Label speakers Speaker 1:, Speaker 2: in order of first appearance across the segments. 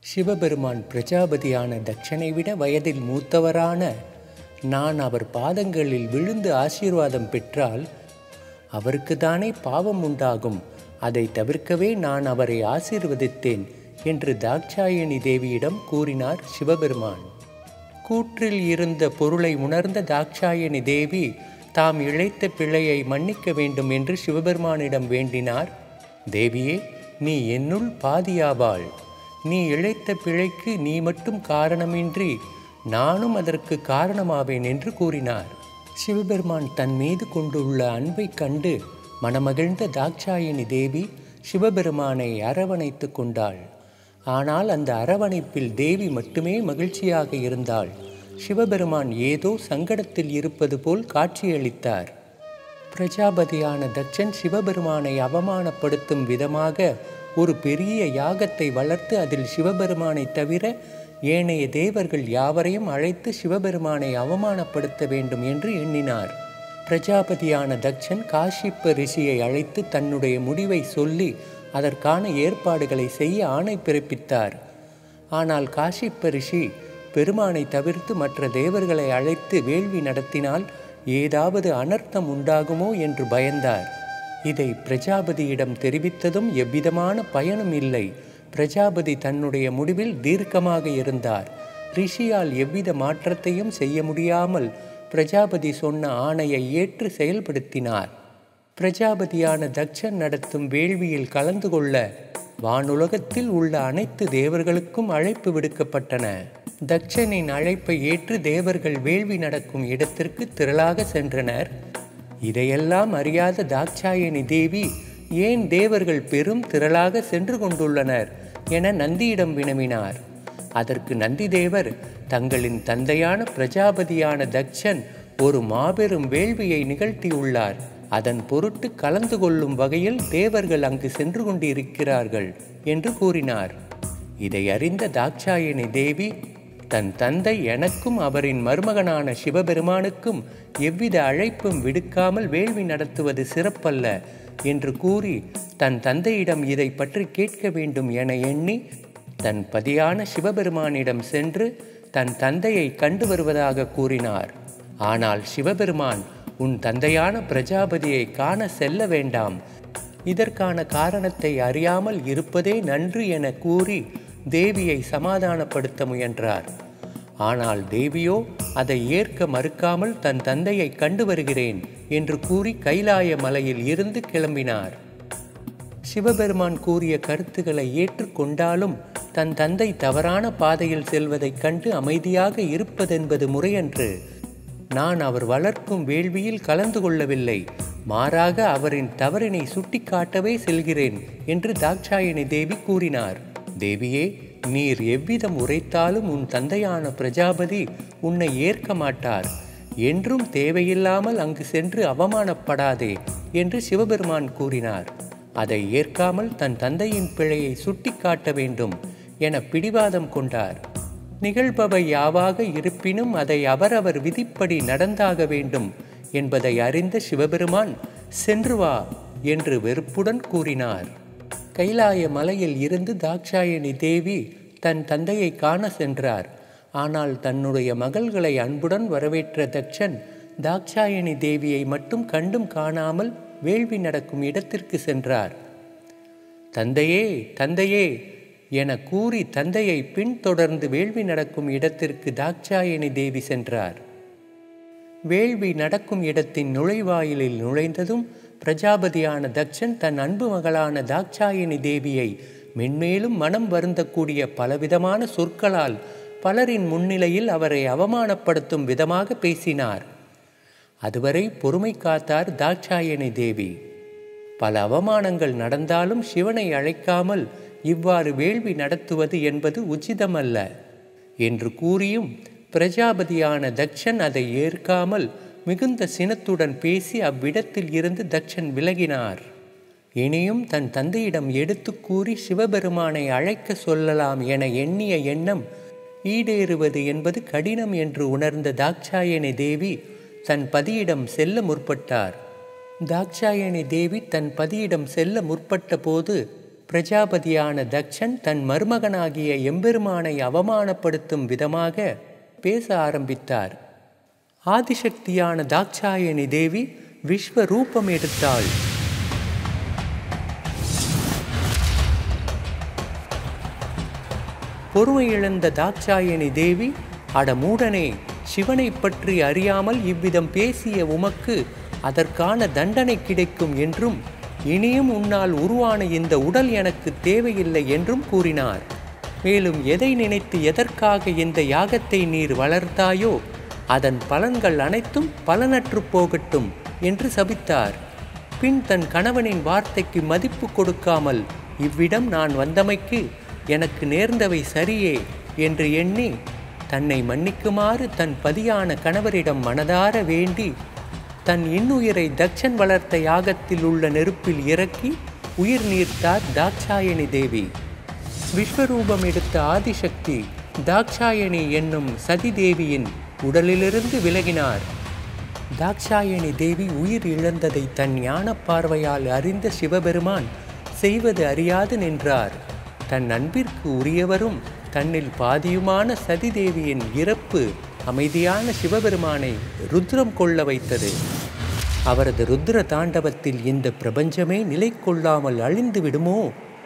Speaker 1: சிவபெருமான் பிரஜாபதியான தட்சனை விட வயதில் மூத்தவரான நான் அவர் பாதங்களில் விழுந்து ஆசீர்வாதம் பெற்றால் அவருக்கு தானே பாவம் உண்டாகும் அதை தவிர்க்கவே நான் அவரை ஆசீர்வதித்தேன் என்று தாட்சாயணி தேவியிடம் கூறினார் சிவபெருமான் கூற்றில் இருந்த பொருளை உணர்ந்த தாட்சாயணி தேவி தாம் இழைத்த பிழையை மன்னிக்க வேண்டும் என்று சிவபெருமானிடம் வேண்டினார் தேவியே நீ என்னுள் பாதியாவாள் நீ இழைத்த பிழைக்கு நீ மட்டும் காரணமின்றி நானும் அதற்கு காரணமாவேன் என்று கூறினார் சிவபெருமான் தன் மீது கொண்டுள்ள அன்பைக் கண்டு மனமகிழ்ந்த தாட்சாயணி தேவி சிவபெருமானை அரவணைத்து கொண்டாள் ஆனால் அந்த அரவணைப்பில் தேவி மட்டுமே மகிழ்ச்சியாக இருந்தாள் சிவபெருமான் ஏதோ சங்கடத்தில் இருப்பது போல் காட்சியளித்தார் பிரஜாபதியான தட்சன் சிவபெருமானை அவமானப்படுத்தும் விதமாக ஒரு பெரிய யாகத்தை வளர்த்து அதில் சிவபெருமானை தவிர ஏனைய தேவர்கள் யாவரையும் அழைத்து சிவபெருமானை அவமானப்படுத்த வேண்டும் என்று எண்ணினார் பிரஜாபதியான தட்சன் காஷிப்ப ரிஷியை அழைத்து தன்னுடைய முடிவை சொல்லி அதற்கான ஏற்பாடுகளை செய்ய ஆணை பிறப்பித்தார் ஆனால் காஷிப்ப ரிஷி பெருமானை தவிர்த்து மற்ற தேவர்களை அழைத்து வேள்வி நடத்தினால் ஏதாவது அனர்த்தம் உண்டாகுமோ என்று பயந்தார் இதை பிரஜாபதியிடம் தெரிவித்ததும் எவ்விதமான பயனும் இல்லை பிரஜாபதி தன்னுடைய முடிவில் தீர்க்கமாக இருந்தார் ரிஷியால் எவ்வித மாற்றத்தையும் செய்ய முடியாமல் பிரஜாபதி சொன்ன ஆணையை ஏற்று செயல்படுத்தினார் பிரஜாபதியான தக்ஷன் நடத்தும் வேள்வியில் கலந்து கொள்ள வானுலகத்தில் உள்ள அனைத்து தேவர்களுக்கும் அழைப்பு விடுக்கப்பட்டன தக்ஷனின் அழைப்பை ஏற்று தேவர்கள் வேள்வி நடக்கும் இடத்திற்கு திரளாக சென்றனர் இதையெல்லாம் அறியாத தாட்சாயணி தேவி ஏன் தேவர்கள் பெரும் திரளாக சென்று கொண்டுள்ளனர் என நந்தியிடம் வினவினார் அதற்கு நந்தி தேவர் தங்களின் தந்தையான பிரஜாபதியான தக்ஷன் ஒரு மாபெரும் வேள்வியை நிகழ்த்தியுள்ளார் அதன் பொருட்டு கலந்து கொள்ளும் வகையில் தேவர்கள் அங்கு சென்று கொண்டிருக்கிறார்கள் என்று கூறினார் இதை அறிந்த தாட்சாயணி தேவி தன் தந்தை எனக்கும் அவரின் மருமகனான சிவபெருமானுக்கும் எவ்வித அழைப்பும் விடுக்காமல் வேள்வி நடத்துவது சிறப்பல்ல என்று கூறி தன் தந்தையிடம் இதை பற்றி கேட்க வேண்டும் என எண்ணி தன் பதியான சிவபெருமானிடம் சென்று தன் தந்தையை கண்டு வருவதாக கூறினார் ஆனால் சிவபெருமான் உன் தந்தையான பிரஜாபதியை காண செல்ல வேண்டாம் இதற்கான காரணத்தை அறியாமல் இருப்பதே நன்று என கூறி தேவியை சமாதானப்படுத்த முயன்றார் ஆனால் தேவியோ அதை ஏற்க மறுக்காமல் தன் தந்தையை கண்டு வருகிறேன் என்று கூறி கைலாய மலையில் இருந்து கிளம்பினார் சிவபெருமான் கூறிய கருத்துக்களை ஏற்றுக்கொண்டாலும் தன் தந்தை தவறான பாதையில் செல்வதைக் கண்டு அமைதியாக இருப்பதென்பது முறையன்று நான் அவர் வளர்க்கும் வேள்வியில் கலந்து கொள்ளவில்லை மாறாக அவரின் தவறினை சுட்டிக்காட்டவே செல்கிறேன் என்று தாட்சாயணி தேவி கூறினார் தேவியே நீர் எவ்விதம் உரைத்தாலும் உன் தந்தையான பிரஜாபதி உன்னை ஏற்க மாட்டார் என்றும் தேவையில்லாமல் அங்கு சென்று அவமானப்படாதே என்று சிவபெருமான் கூறினார் அதை ஏற்காமல் தன் தந்தையின் பிழையை சுட்டிக்காட்ட வேண்டும் என பிடிவாதம் கொண்டார் நிகழ்பவை யாவாக இருப்பினும் அதை அவரவர் விதிப்படி நடந்தாக வேண்டும் என்பதை அறிந்த சிவபெருமான் சென்று வா என்று வெறுப்புடன் கூறினார் கைலாய மலையில் இருந்து தாட்சாயணி தேவி தன் தந்தையை காண சென்றார் ஆனால் தன்னுடைய மகள்களை அன்புடன் வரவேற்ற தக்ஷன் தாட்சாயணி தேவியை மட்டும் கண்டும் காணாமல் வேள்வி நடக்கும் இடத்திற்கு சென்றார் தந்தையே தந்தையே என கூறி தந்தையை பின்தொடர்ந்து வேள்வி நடக்கும் இடத்திற்கு தாட்சாயணி தேவி சென்றார் வேள்வி நடக்கும் இடத்தின் நுழைவாயிலில் நுழைந்ததும் பிரஜாபதியான தக்ஷன் தன் அன்பு மகளான தாட்சாயணி தேவியை மென்மேலும் மனம் வருந்தக்கூடிய பலவிதமான சொற்களால் பலரின் முன்னிலையில் அவரை அவமானப்படுத்தும் விதமாக பேசினார் அதுவரை பொறுமை காத்தார் தாட்சாயணி தேவி பல அவமானங்கள் நடந்தாலும் சிவனை அழைக்காமல் இவ்வாறு வேள்வி நடத்துவது என்பது உச்சிதமல்ல என்று கூறியும் பிரஜாபதியான தக்ஷன் அதை ஏற்காமல் மிகுந்த சினத்துடன் பேசி அவ்விடத்தில் இருந்து தக்ஷன் விலகினார் இனியும் தன் தந்தையிடம் எடுத்து கூறி சிவபெருமானை அழைக்க சொல்லலாம் என எண்ணிய எண்ணம் ஈடேறுவது என்பது கடினம் என்று உணர்ந்த தாட்சாயணி தேவி தன் பதியிடம் செல்ல முற்பட்டார் தாட்சாயணி தேவி தன் பதியிடம் செல்ல முற்பட்ட போது பிரஜாபதியான தக்ஷன் தன் மருமகனாகிய எம்பெருமானை அவமானப்படுத்தும் விதமாக பேச ஆரம்பித்தார் ஆதிசக்தியான தாக்ஷாயணி தேவி விஸ்வரூபம் எடுத்தாள் பொறுமை இழந்த தாக்ஷாயணி தேவி அட மூடனே சிவனை பற்றி அறியாமல் இவ்விதம் பேசிய உமக்கு அதற்கான தண்டனை கிடைக்கும் என்றும் இனியும் உன்னால் உருவான இந்த உடல் எனக்கு தேவையில்லை என்றும் கூறினார் மேலும் எதை நினைத்து எதற்காக இந்த யாகத்தை நீர் வளர்த்தாயோ அதன் பலன்கள் அனைத்தும் பலனற்று போகட்டும் என்று சபித்தார் பின் தன் கணவனின் வார்த்தைக்கு மதிப்பு கொடுக்காமல் இவ்விடம் நான் வந்தமைக்கு எனக்கு நேர்ந்தவை சரியே என்று எண்ணி தன்னை மன்னிக்குமாறு தன் பதியான கணவரிடம் மனதார வேண்டி தன் இன்னுயிரை தக்ஷன் வளர்த்த யாகத்தில் உள்ள நெருப்பில் இறக்கி உயிர் நீர்த்தார் தாட்சாயணி தேவி விஸ்வரூபம் எடுத்த ஆதிசக்தி தாக்ஷாயணி என்னும் சதி தேவியின் உடலிலிருந்து விலகினார் தாக்ஷாயணி தேவி உயிர் இழந்ததை தன் ஞான பார்வையால் அறிந்த சிவபெருமான் செய்வது அறியாது நின்றார் தன் அன்பிற்கு உரியவரும் தன்னில் பாதியுமான சதிதேவியின் இறப்பு அமைதியான சிவபெருமானை ருத்ரம் கொள்ள வைத்தது அவரது ருத்ர தாண்டவத்தில் இந்த பிரபஞ்சமே நிலை கொள்ளாமல் அழிந்து விடுமோ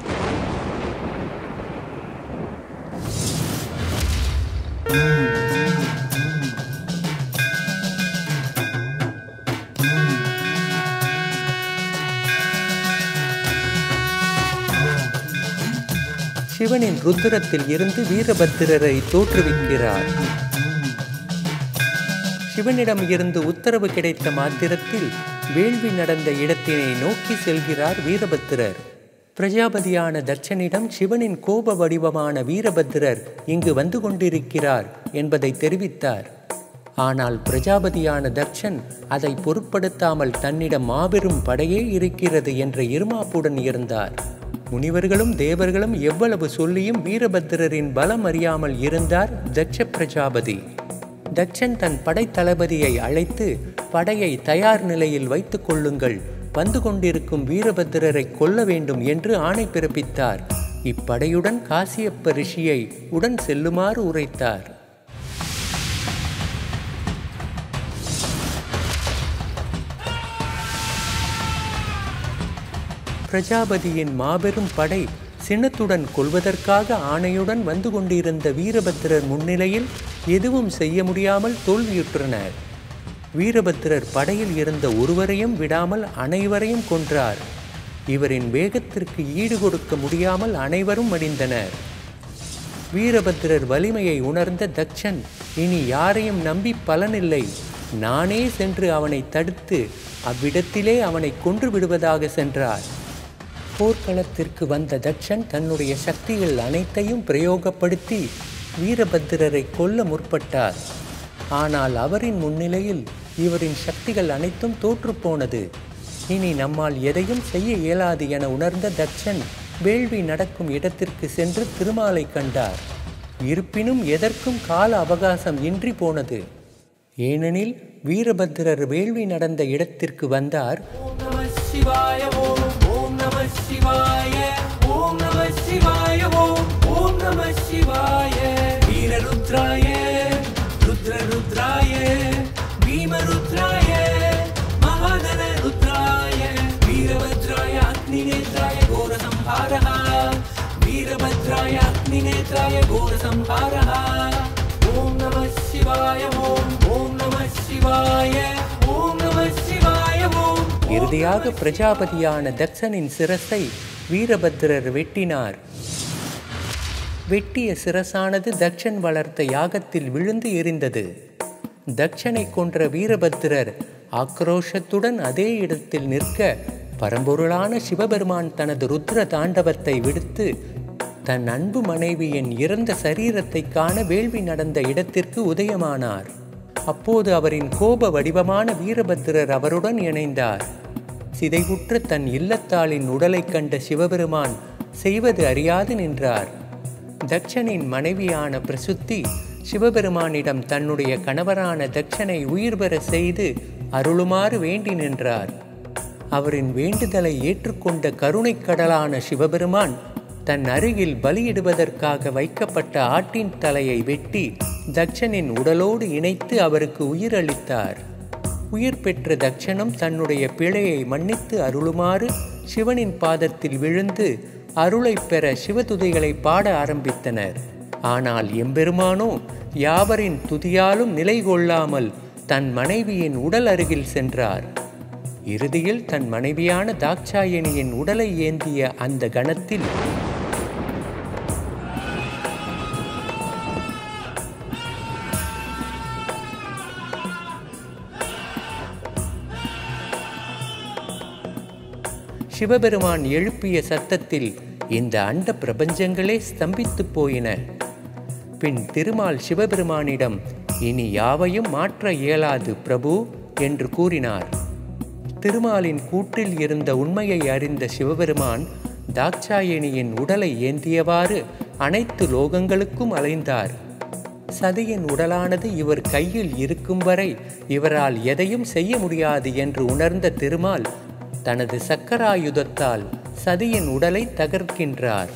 Speaker 1: சிவனின் ருத்ரத்தில் இருந்து வீரபத்திரரை தோற்றுவிக்கிறார் சிவனிடம் இருந்து உத்தரவு கிடைத்த மாத்திரத்தில் வேள்வி நடந்த இடத்தினை நோக்கி செல்கிறார் வீரபத்திரர் பிரஜாபதியான தட்சனிடம் சிவனின் கோப வடிவமான வீரபத்திரர் இங்கு வந்து கொண்டிருக்கிறார் என்பதை தெரிவித்தார் ஆனால் பிரஜாபதியான தட்சன் அதை பொருட்படுத்தாமல் தன்னிடம் மாபெரும் படையே இருக்கிறது என்ற இருமாப்புடன் இருந்தார் முனிவர்களும் தேவர்களும் எவ்வளவு சொல்லியும் வீரபத்திரரின் பலம் அறியாமல் இருந்தார் தட்ச பிரஜாபதி தட்சன் தன் படைத்தளபதியை அழைத்து படையை தயார் நிலையில் வைத்துக் கொள்ளுங்கள் வந்து கொண்டிருக்கும் வீரபத்திரரை கொல்ல வேண்டும் என்று ஆணை பிறப்பித்தார் இப்படையுடன் காசியப்ப ரிஷியை உடன் செல்லுமாறு உரைத்தார் பிரஜாபதியின் மாபெரும் படை சினத்துடன் கொள்வதற்காக ஆணையுடன் வந்து கொண்டிருந்த வீரபத்திரர் முன்னிலையில் எதுவும் செய்ய முடியாமல் தோல்வியுற்றனர் வீரபத்திரர் படையில் இருந்த ஒருவரையும் விடாமல் அனைவரையும் கொன்றார் இவரின் வேகத்திற்கு ஈடு கொடுக்க முடியாமல் அனைவரும் மடிந்தனர் வீரபத்திரர் வலிமையை உணர்ந்த தக்ஷன் இனி யாரையும் நம்பி பலனில்லை நானே சென்று அவனை தடுத்து அவ்விடத்திலே அவனை கொன்று விடுவதாக சென்றார் போர்க்களத்திற்கு வந்த தட்சன் தன்னுடைய சக்திகள் அனைத்தையும் பிரயோகப்படுத்தி வீரபத்திரரை கொல்ல முற்பட்டார் ஆனால் அவரின் முன்னிலையில் இவரின் சக்திகள் அனைத்தும் தோற்றுப்போனது இனி நம்மால் எதையும் செய்ய இயலாது என உணர்ந்த தட்சன் வேள்வி நடக்கும் இடத்திற்கு சென்று திருமாலை கண்டார் இருப்பினும் எதற்கும் கால அவகாசம் இன்றி போனது ஏனெனில் வீரபத்திரர் வேள்வி நடந்த இடத்திற்கு வந்தார்
Speaker 2: ஓம் நம சிவாய ஓம் ஓம் நம சிவாய ஓம் நம சிவாய ஓம் ஓம் நம சிவாய வீரருத்ராய ருத்ர ருத்ராய பீமருத்ராய மகாதன ருத்ராய வீரபத்ராய அக்னிநேத்ராய கோரசம்ஹாரः வீரபத்ராய அக்னிநேத்ராய கோரசம்ஹாரः ஓம் நம சிவாய ஓம் ஓம் நம சிவாய ஓம் நம சிவாய ஓம்
Speaker 1: இறுதியாக பிரஜாபதியான தக்ஷனின் சிரசை வீரபத்திரர் வெட்டினார் வெட்டிய சிரசானது தக்ஷன் வளர்த்த யாகத்தில் விழுந்து எரிந்தது தக்ஷனை கொன்ற வீரபத்திரர் ஆக்ரோஷத்துடன் அதே இடத்தில் நிற்க பரம்பொருளான சிவபெருமான் தனது ருத்ர தாண்டவத்தை விடுத்து தன் அன்பு மனைவியின் இறந்த சரீரத்தை காண வேள்வி நடந்த இடத்திற்கு உதயமானார் அப்போது அவரின் கோப வடிவமான வீரபத்திரர் அவருடன் இணைந்தார் சிதைவுற்ற தன் இல்லத்தாளின் உடலைக் கண்ட சிவபெருமான் செய்வது அறியாது நின்றார் தட்சனின் மனைவியான பிரசுத்தி சிவபெருமானிடம் தன்னுடைய கணவரான தட்சனை உயிர் பெற செய்து அருளுமாறு வேண்டி நின்றார் அவரின் வேண்டுதலை ஏற்றுக்கொண்ட கருணைக் கடலான சிவபெருமான் தன் அருகில் பலியிடுவதற்காக வைக்கப்பட்ட ஆட்டின் தலையை வெட்டி தட்சனின் உடலோடு இணைத்து அவருக்கு உயிரளித்தார் உயிர் பெற்ற தட்சணம் தன்னுடைய பிழையை மன்னித்து அருளுமாறு சிவனின் பாதத்தில் விழுந்து அருளைப் பெற சிவதுதிகளை பாட ஆரம்பித்தனர் ஆனால் எம்பெருமானோ யாவரின் துதியாலும் நிலை கொள்ளாமல் தன் மனைவியின் உடல் அருகில் சென்றார் இறுதியில் தன் மனைவியான தாட்சாயணியின் உடலை ஏந்திய அந்த கணத்தில் சிவபெருமான் எழுப்பிய சத்தத்தில் இந்த அண்ட பிரபஞ்சங்களே ஸ்தம்பித்து போயின பின் திருமால் சிவபெருமானிடம் இனி யாவையும் மாற்ற இயலாது பிரபு என்று கூறினார் திருமாலின் கூற்றில் இருந்த உண்மையை அறிந்த சிவபெருமான் தாட்சாயணியின் உடலை ஏந்தியவாறு அனைத்து லோகங்களுக்கும் அலைந்தார் சதியின் உடலானது இவர் கையில் இருக்கும் வரை இவரால் எதையும் செய்ய முடியாது என்று உணர்ந்த திருமால் தனது சக்கராயுதத்தால் சதியின் உடலை தகர்க்கின்றார்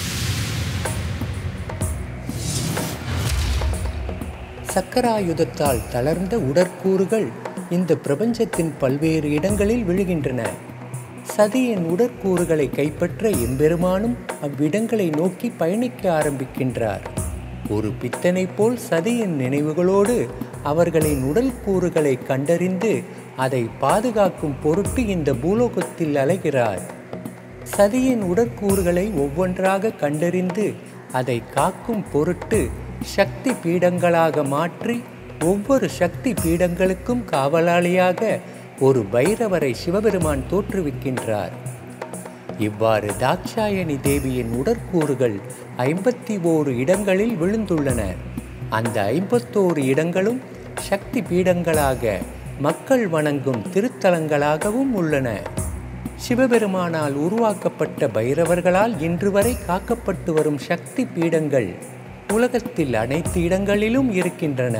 Speaker 1: சக்கராயுதத்தால் தளர்ந்த உடற்கூறுகள் இந்த பிரபஞ்சத்தின் பல்வேறு இடங்களில் விழுகின்றன சதியின் உடற்கூறுகளை கைப்பற்ற எம்பெருமானும் அவ்விடங்களை நோக்கி பயணிக்க ஆரம்பிக்கின்றார் ஒரு பித்தனைப் போல் சதியின் நினைவுகளோடு அவர்களின் உடல் கூறுகளை கண்டறிந்து அதை பாதுகாக்கும் பொருட்டு இந்த பூலோகத்தில் அலைகிறார் சதியின் உடற்கூறுகளை ஒவ்வொன்றாக கண்டறிந்து அதை காக்கும் பொருட்டு சக்தி பீடங்களாக மாற்றி ஒவ்வொரு சக்தி பீடங்களுக்கும் காவலாளியாக ஒரு பைரவரை சிவபெருமான் தோற்றுவிக்கின்றார் இவ்வாறு தாட்சாயணி தேவியின் உடற்கூறுகள் ஐம்பத்தி ஓரு இடங்களில் விழுந்துள்ளன அந்த ஐம்பத்தோரு இடங்களும் சக்தி பீடங்களாக மக்கள் வணங்கும் திருத்தலங்களாகவும் உள்ளன சிவபெருமானால் உருவாக்கப்பட்ட பைரவர்களால் இன்று வரை காக்கப்பட்டு வரும் சக்தி பீடங்கள் உலகத்தில் அனைத்து இடங்களிலும் இருக்கின்றன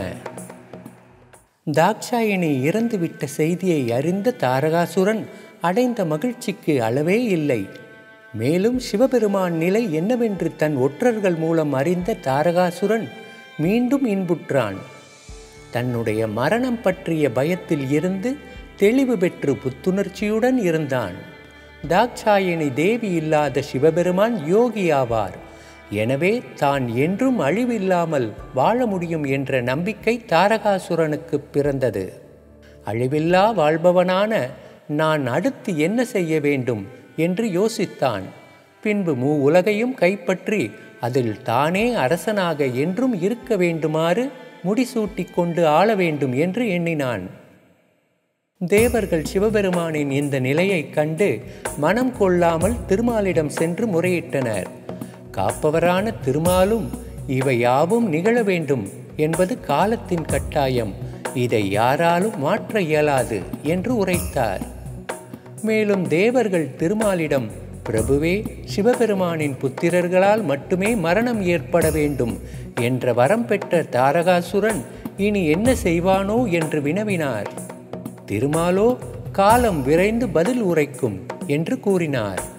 Speaker 1: தாக்ஷாயணி இறந்துவிட்ட செய்தியை அறிந்த தாரகாசுரன் அடைந்த மகிழ்ச்சிக்கு அளவே இல்லை மேலும் சிவபெருமான் நிலை என்னவென்று தன் ஒற்றர்கள் மூலம் அறிந்த தாரகாசுரன் மீண்டும் இன்புற்றான் தன்னுடைய மரணம் பற்றிய பயத்தில் இருந்து தெளிவு பெற்று புத்துணர்ச்சியுடன் இருந்தான் தாக்ஷாயணி தேவி இல்லாத சிவபெருமான் யோகி ஆவார் எனவே தான் என்றும் அழிவில்லாமல் வாழ முடியும் என்ற நம்பிக்கை தாரகாசுரனுக்கு பிறந்தது அழிவில்லா வாழ்பவனான நான் அடுத்து என்ன செய்ய வேண்டும் என்று யோசித்தான் பின்பு மூ உலகையும் கைப்பற்றி அதில் தானே அரசனாக என்றும் இருக்க வேண்டுமாறு முடிசூட்டி கொண்டு ஆள வேண்டும் என்று எண்ணினான் தேவர்கள் சிவபெருமானின் இந்த நிலையைக் கண்டு மனம் கொள்ளாமல் திருமாலிடம் சென்று முறையிட்டனர் காப்பவரான திருமாலும் இவை யாவும் நிகழ வேண்டும் என்பது காலத்தின் கட்டாயம் இதை யாராலும் மாற்ற இயலாது என்று உரைத்தார் மேலும் தேவர்கள் திருமாலிடம் பிரபுவே சிவபெருமானின் புத்திரர்களால் மட்டுமே மரணம் ஏற்பட வேண்டும் என்ற வரம் பெற்ற தாரகாசுரன் இனி என்ன செய்வானோ என்று வினவினார் திருமாலோ காலம் விரைந்து பதில் உரைக்கும் என்று கூறினார்